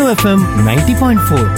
FM ninety point four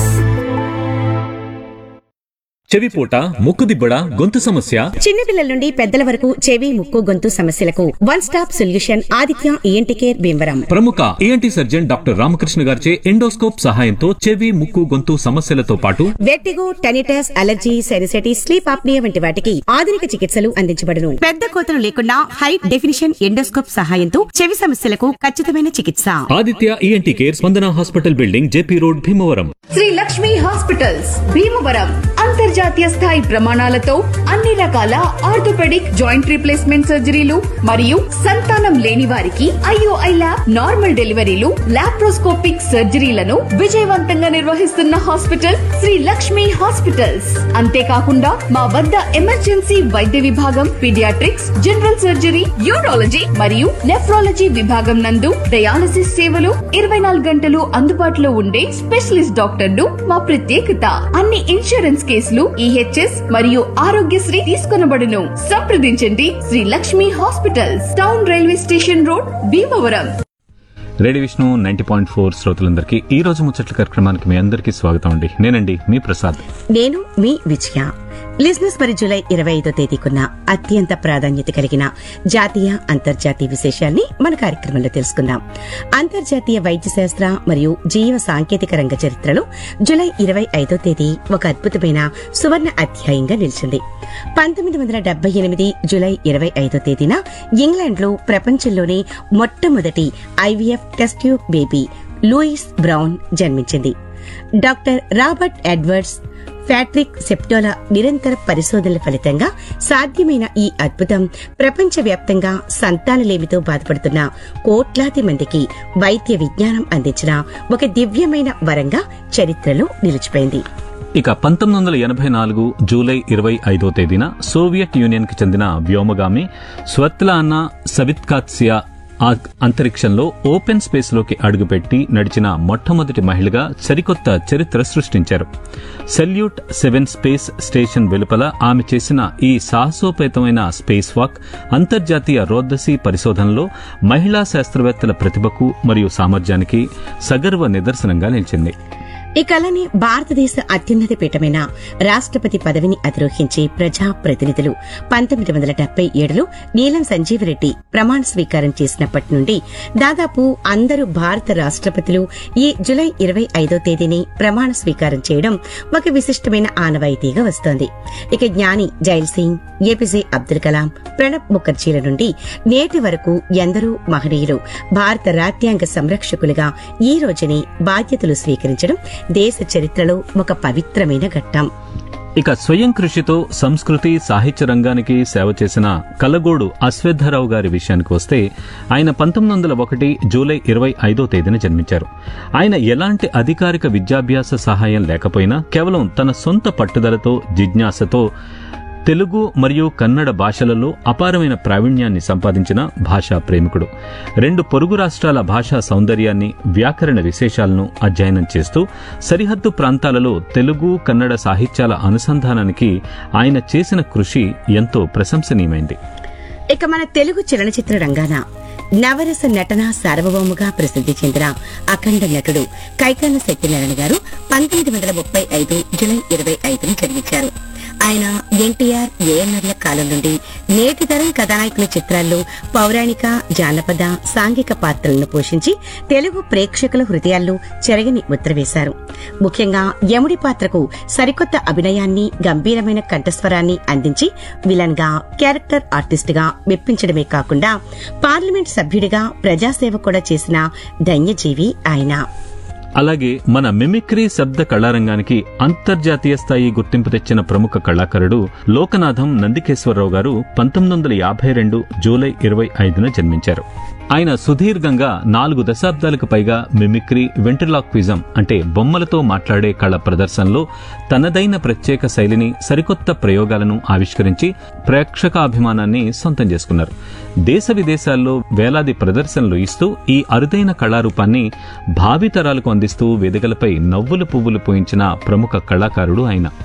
చెవిపోట ముక్కుదిబ్బడ గొంతు సమస్య చిన్నపిల్లల నుండి పెద్దల వరకు చెవి ముక్కు గొంతు సమస్యలకు one stop solution Aditya ENT care Bhimavaram ప్రముఖ ఏఎన్టీ సర్జన్ డాక్టర్ రామకృష్ణ గారిచే ఎండోస్కోప్ సహాయంతో చెవి ముక్కు గొంతు సమస్యలతో పాటు vertigo tinnitus allergy sinusitis sleep apnoea వంటి వాటికి ఆధునిక చికిత్సలు అందించబడును పెద్ద కోతలు లేకుండా హై డెఫినిషన్ ఎండోస్కోప్ సహాయంతో చెవి సమస్యలకు ఖచ్చితమైన చికిత్స Aditya ENT care Spandana hospital building JP road Bhimavaram Shri Lakshmi hospitals Bhimavaram అంతర్జాతీయ స్థాయి ప్రమాణాలతో అన్ని రకాల ఆర్థోపెడిక్ జాయింట్ రీప్లేస్మెంట్ సర్జరీలు మరియు సంతానం లేని వారికి IUI lab normal deliveries laparoscopic సర్జరీలను విజయవంతంగా నిర్వహిస్తున్న హాస్పిటల్ శ్రీ లక్ష్మి హాస్పిటల్స్ అంతేకాకుండా మా వద్ద ఎమర్జెన్సీ వైద్య విభాగం పీడియాట్రిక్స్ జనరల్ సర్జరీ యూరాలజీ మరియు నెఫ్రాలజీ విభాగం నందు డయాలసిస్ సేవలు ఇరవై నాలుగు గంటలు అందుబాటులో ఉండే స్పెషలిస్ట్ డాక్టర్లు మా ప్రత్యేకత అన్ని ఇన్సూరెన్స్ కేసులు ఈహెచ్ఎస్ మరియు ఆరోగ్యశ్రీ తీసుకొనబడును సంప్రదించండి Shri Lakshmi hospitals town railway station road Bhimavaram ready Vishnu ninety point four శ్రోతలందరికీ ఈ రోజు ముచ్చట్ల కార్యక్రమానికి మీ అందరికీ స్వాగతం అండి నేనండి మీ ప్రసాద్ నేను మీ విజయ లిజినెస్ మరి జూలై ఇరవై ఐదో తేదీకున్న అత్యంత ప్రాధాన్యత కలిగిన జాతీయ అంతర్జాతీయ విశేషాల్ని మన కార్యక్రమంలో తెలుసుకుందాం అంతర్జాతీయ వైద్య శాస్త్ర మరియు జీవ సాంకేతిక రంగ చరిత్రలో జూలై ఇరవై ఐదో తేదీ ఒక అద్భుతమైన సువర్ణ అధ్యాయంగా నిలిచింది పంతొమ్మిది వందల డెబ్బై ఎనిమిది జూలై ఇరవై ఐదో తేదీన ఇంగ్లాండ్లో ప్రపంచంలోనే మొట్టమొదటి IVF test tube baby Louise Brown జన్మించింది డాక్టర్ రాబర్ట్ ఎడ్వర్డ్స్ ఫ్యాట్రిక్ సెప్టోల నిరంతర పరిశోధనల ఫలితంగా సాధ్యమైన ఈ అద్భుతం ప్రపంచవ్యాప్తంగా సంతానలేమితో బాధపడుతున్న కోట్లాది మందికి వైద్య విజ్ఞానం అందించిన ఒక దివ్యమైన వరంగా చరిత్రలో నిలిచిపోయింది ఇక పంతొమ్మిది వందల ఎనభై నాలుగు జూలై ఇరవై ఐదో తేదీన సోవియట్ యూనియన్ కి చెందిన వ్యోమగామి స్వత్లానా సవిత్కాత్సియా ఆ అంతరిక్షంలో ఓపెన్ స్పేస్ లోకి అడుగుపెట్టి నడిచిన మొట్టమొదటి మహిళగా సరికొత్త చరిత్ర సృష్టించారు సెల్యూట్ సెవెన్ స్పేస్ స్టేషన్ వెలుపల ఆమె చేసిన ఈ సాహసోపేతమైన స్పేస్ వాక్ అంతర్జాతీయ రోద్దసి పరిశోధనలో మహిళా శాస్త్రవేత్తల ప్రతిభకు మరియు సామర్థ్యానికి సగర్వ నిదర్శనంగా నిలిచింది ఈ కళని భారతదేశ అత్యున్నత పీఠమైన రాష్ట్రపతి పదవిని అధిరోహించే ప్రజా ప్రతినిధులు పంతొమ్మిది వందల డెబ్బై ఏడులో నీలం సంజీవరెడ్డి ప్రమాణ స్వీకారం చేసినప్పటి నుండి దాదాపు అందరూ భారత రాష్ట్రపతులు ఈ జులై ఇరవై ఐదో తేదీని ప్రమాణ స్వీకారం చేయడం ఒక విశిష్టమైన ఆనవాయితీగా వస్తోంది ఇక జ్ఞాని జైల్ సింగ్ ఏపీజే అబ్దుల్ కలాం ప్రణబ్ ముఖర్జీల నుండి నేటి వరకు ఎందరో మహనీయులు భారత రాజ్యాంగ సంరక్షకులుగా ఈ రోజుని బాధ్యతలు స్వీకరించడం దేశ చరిత్రలో ఒక పవిత్రమైన ఘట్టం ఇక స్వయం కృషితో సంస్కృతి సాహిత్య రంగానికి సేవ చేసిన కలగోడు అశ్వత్థరావు గారి విషయానికి వస్తే ఆయన పంతొమ్మిది వందల ఒకటి జూలై ఇరవై ఐదో తేదీన జన్మించారు ఆయన ఎలాంటి అధికారిక విద్యాభ్యాస సహాయం లేకపోయినా కేవలం తన సొంత పట్టుదలతో జిజ్ఞాసతో తెలుగు మరియు కన్నడ భాషలలో అపారమైన ప్రావీణ్యాన్ని సంపాదించిన భాషా ప్రేమికుడు రెండు పొరుగు రాష్ట్రాల భాషా సౌందర్యాన్ని వ్యాకరణ విశేషాలను అధ్యయనం చేస్తూ సరిహద్దు ప్రాంతాలలో తెలుగు కన్నడ సాహిత్యాల అనుసంధానానికి ఆయన చేసిన కృషి ఎంతో ప్రశంసనీయమైంది ఇక మన తెలుగు చలనచిత్ర రంగాన నవరస నటన సార్వభౌముగా ప్రసిద్ధి చెందిన అఖండ నటుడు కైకాల సత్యనారాయణ గారు పంతొమ్మిది వందల ముప్పై ఐదు జులై ఇరవై ఐదున జన్మించారు ఆయన ఎన్టీఆర్ ఏఎన్ఆర్ల కాలం నుండి నేటి తరం కథానాయకుల చిత్రాల్లో పౌరాణిక జానపద సాంఘిక పాత్రలను పోషించి తెలుగు ప్రేక్షకుల హృదయాల్లో చెరగని ముద్ర వేశారు ముఖ్యంగా యముడి పాత్రకు సరికొత్త అభినయాన్ని గంభీరమైన కంఠస్వరాన్ని అందించి విలన్ గా క్యారెక్టర్ ఆర్టిస్ట్ గా మెప్పించడమే కాకుండా పార్లమెంట్ సభ్యుడిగా ప్రజాసేవ కూడా చేసిన ధన్యజీవి ఆయన అలాగే మన మిమిక్రీ శబ్ద కళారంగానికి అంతర్జాతీయ స్థాయి గుర్తింపు తెచ్చిన ప్రముఖ కళాకారుడు లోకనాథం నందికేశ్వరరావు గారు పంతొమ్మిది వందల యాభై రెండు జూలై ఇరవై ఐదున జన్మించారు ఆయన సుదీర్ఘంగా నాలుగు దశాబ్దాలకు పైగా మిమిక్రీ వెంట్రలాక్విజం అంటే బొమ్మలతో మాట్లాడే కళ ప్రదర్శనలో తనదైన ప్రత్యేక శైలిని సరికొత్త ప్రయోగాలను ఆవిష్కరించి ప్రేక్షకాభిమానాన్ని సొంతం చేసుకున్నారు దేశ విదేశాల్లో వేలాది ప్రదర్శనలు ఇస్తూ ఈ అరుదైన కళారూపాన్ని భావితరాలకు అందిస్తూ వేదికలపై నవ్వులు పువ్వులు పూయించిన ప్రముఖ కళాకారుడు ఆయన